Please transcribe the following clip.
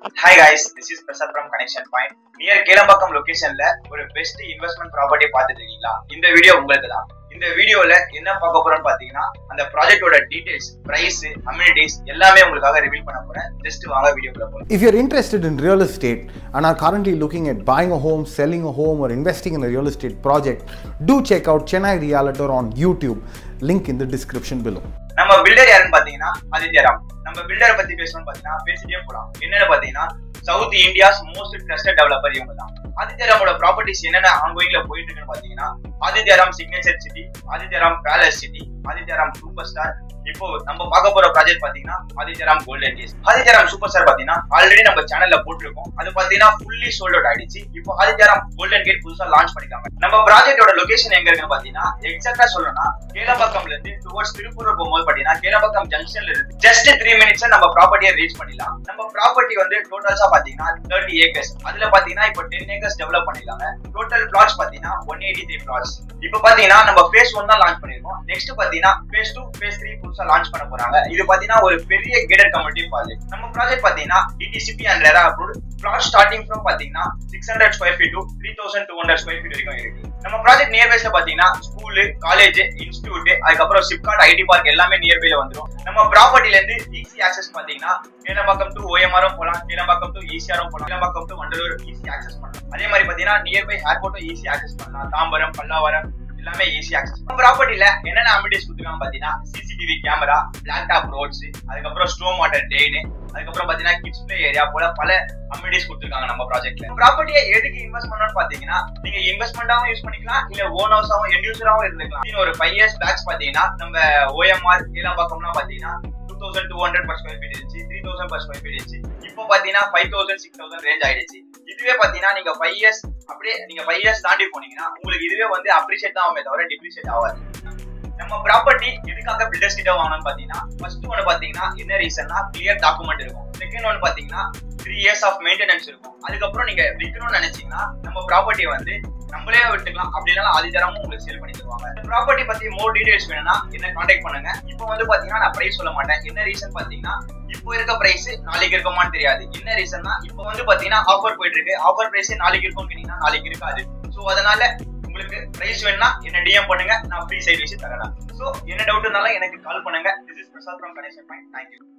Hi guys this is Prasad from connection point near Keelambakkam லொகேஷன்ல ஒரு best investment property பார்த்துட்டு இருக்கீங்களா இந்த வீடியோ உங்களுக்கு தான் இந்த வீடியோல என்ன பார்க்க போறோம்னு பாத்தீங்கன்னா அந்த ப்ராஜெக்டோட டீடைல்ஸ் பிரைஸ் அம்யூனிட்டிஸ் எல்லாமே உங்களுக்காக ரிவீல் பண்ண போறேன் ஜஸ்ட் வாங்க வீடியோக்குள்ள போலாம் If you're interested in real estate and are currently looking at buying a home, selling a home, or investing in a real estate project, do check out Chennai Realtor on YouTube. Link in the description below. நம்ம builder யாருன்னு பாத்தீங்கன்னா ஆதித்யராம் நம்ம பில்டரை பத்தி பேசணும்னு பாத்தீங்கன்னா பேசிட்டே போலாம் என்னன்னு பாத்தீங்கன்னா south India's most trusted developer இவங்க தான் ஆதித்யராமோட ப்ராப்பர்ட்டிஸ் என்னென்ன ஆன்கோயிங்ல போயிட்டு இருக்குன்னு பாத்தீங்கன்னா Adityaram signature city Adityaram palace city Adityaram super star இப்போ நம்ம பார்க்க போற ப்ராஜெக்ட் பாத்தீங்கன்னா Adityaram golden days Adityaram super star பாத்தீங்கன்னா ஆல்ரெடி நம்ம சேனல்ல போட்டிருக்கோம் அது பாத்தீங்கன்னா ஃபுல்லி சோல்ட் அவுட் ஆயிடுச்சு இப்போ ஆதித்யராம் கோல்டன் கேட் புதுசா லான்ச் பண்ணிருக்காங்க நம்ம ப்ராஜெக்டோட லொகேஷன் எங்க இருக்குன்னு பாத்தீங்கன்னா எக்ஸாக்டா சொல்லணும்னா கேலம்பாக்கம்ல இருந்து டுவர்ட்ஸ் திருப்பூர் போகும்போது பாத்தீங்கன்னா கேலம்பாக்கம் ஜங்ஷன்ல இருந்து ஜஸ்ட் த்ரீ மினிட்ஸ் நம்ம ப்ராப்பர்ட்டியை ரீச் பண்ணிடலாம் நம்ம ப்ராப்பர்ட்டி வந்து டோட்டல்ஸா பாத்தீங்கன்னா தேர்ட்டி ஏக்கர்ஸ் அதுல பாத்தீங்கன்னா இப்போ டென் ஏக்கர்ஸ் டெவலப் பண்ணிருக்காங்க டோட்டல் பிளாட்ஸ் பாத்தீங்கன்னா ஒன் எயிட்டி த்ரீ பிளாட்ஸ் இப்போ பாத்தீங்கன்னா நம்ம ஃபேஸ் ஒன் தான் லான்ச் பண்ணிருக்கோம் நெக்ஸ்ட் பாத்தீங்கன்னா ஃபேஸ் டூ ஃபேஸ் த்ரீ புதுசா லான்ச் பண்ண போறாங்க இது பாத்தீங்கன்னா ஒரு பெரிய கேடட் கம்யூனிட்டி ப்ராஜெக்ட் நம்ம ப்ராஜெக்ட் பாத்தீங்கன்னா DTCP and RERA approved plot starting from பாத்தீங்கன்னா six hundred square feet to three thousand two hundred square feet வரைக்கும் இருக்கு நம்ம ப்ராஜெக்ட் நியர்பைஸ்ல பாத்தீங்கன்னா ஸ்கூலு காலேஜ் இன்ஸ்டியூட் அதுக்கப்புறம் சிப்காட் ஐடி பார்க் எல்லாமே நியர்பைல வந்துடும் நம்ம ப்ராப்பர்ட்டில இருந்து ஈஸி ஆக்சஸ் பாத்தீங்கன்னா கீழம்பாக்கம் டு ஓஎம்ஆரும் போலாம் கீழம்பாக்கம் டு ஈசிஆரும் போலாம் Keelambakkam to Vandalur easy access பண்ணலாம் அதே மாதிரி பாத்தீங்கன்னா நியர்பை ஏர்போர்ட்டும் ஈஸி ஆக்சஸ் பண்ணலாம் தாம்பரம் பல்லாவரம் எல்லாமே ஈஸி ஆக்சஸ் ப்ராப்பர்ட்டில என்னென்ன அமிட்டிஸ் கொடுத்துருக்காங்க பாத்தீங்கன்னா CCTV camera black top roads அதுக்கப்புறம் ஸ்டோம் வாட்டர் ட்ரெயின் அதுக்கப்புறம் பாத்தீங்கன்னா கிட்ஸ் பிளே ஏரியா போல பல அமிட்டிஸ் கொடுத்துருக்காங்க நம்ம ப்ராஜெக்ட்ல ப்ராப்பர்ட்டியை எதுக்கு இன்வெஸ்ட் பண்ணணும்னு பாத்தீங்கன்னா நீங்க இன்வெஸ்ட்மெண்டாவும் யூஸ் பண்ணிக்கலாம் இல்ல ஓன் ஹவுஸாவும் எண்ட் யூசராவும் இருந்துக்கலாம் இன்னும் ஒரு ஃபைவ் இயர்ஸ் பேக்ஸ் பாத்தீங்கன்னா நம்ம ஓஎம்ஆர் கீழம்பாக்கம்லாம் பாத்தீங்கன்னா two thousand two hundred per square feet இருந்துச்சு three thousand per square feet இருந்துச்சு இப்போ பாத்தீங்கன்னா five thousand six thousand range ஆயிடுச்சு இதுவே பாத்தீங்கன்னா நீங்க ஃபைவ் இயர்ஸ் அப்படியே நீங்க ஃபைவ் இயர்ஸ் தாண்டி போனீங்கன்னா உங்களுக்கு இதுவே வந்து அப்ரிஷியேட் தான் ஆகுமே தவிர டிப்ரிஷியேட் ஆகாது நம்ம ப்ராப்பர்ட்டி எதுக்காக பில்டர்ஸ் கிட்ட வாங்கணும்னு பாத்தீங்கன்னா ஃபர்ஸ்ட் ஒன்று பாத்தீங்கன்னா என்ன ரீசன்னா கிளியர் டாக்குமெண்ட் இருக்கும் செகண்ட் ஒன்று பாத்தீங்கன்னா த்ரீ இயர்ஸ் ஆஃப் மெயின்டெனன்ஸ் இருக்கும் அதுக்கப்புறம் நீங்க விற்கணும்னு நினைச்சீங்கன்னா நம்ம ப்ராப்பர்ட்டியை வந்து நம்மளே விட்டுக்கலாம் அப்படி இல்லைனா ஆதிதரமும் உங்களுக்கு சேல் பண்ணி தருவாங்க இந்த ப்ராப்பர்ட்டி பத்தி மோர் டீடைல்ஸ் வேணும்னா என்ன காண்டாக்ட் பண்ணுங்க இப்போ வந்து பாத்தீங்கன்னா நான் பிரைஸ் சொல்ல மாட்டேன் என்ன ரீசன் பாத்தீங்கன்னா இப்போ இருக்க பிரைஸ் நாளைக்கு இருக்குமான்னு தெரியாது என்ன ரீசன்னா இப்போ வந்து பாத்தீங்கன்னா ஆஃபர் போயிட்டு இருக்கு ஆஃபர் பிரைஸ் நாளைக்கு இருக்கும் கேட்டீங்கன்னா நாளைக்கு இருக்காது ஸோ அதனால உங்களுக்கு பிரைஸ் வேணும்னா என்ன டிஎம் பண்ணுங்க நான் ஃப்ரீ சர்வீஸ் தரலாம் ஸோ என்ன டவுட் இருந்தாலும் எனக்கு கால் பண்ணுங்க this is Prasad from Ganesan point thank you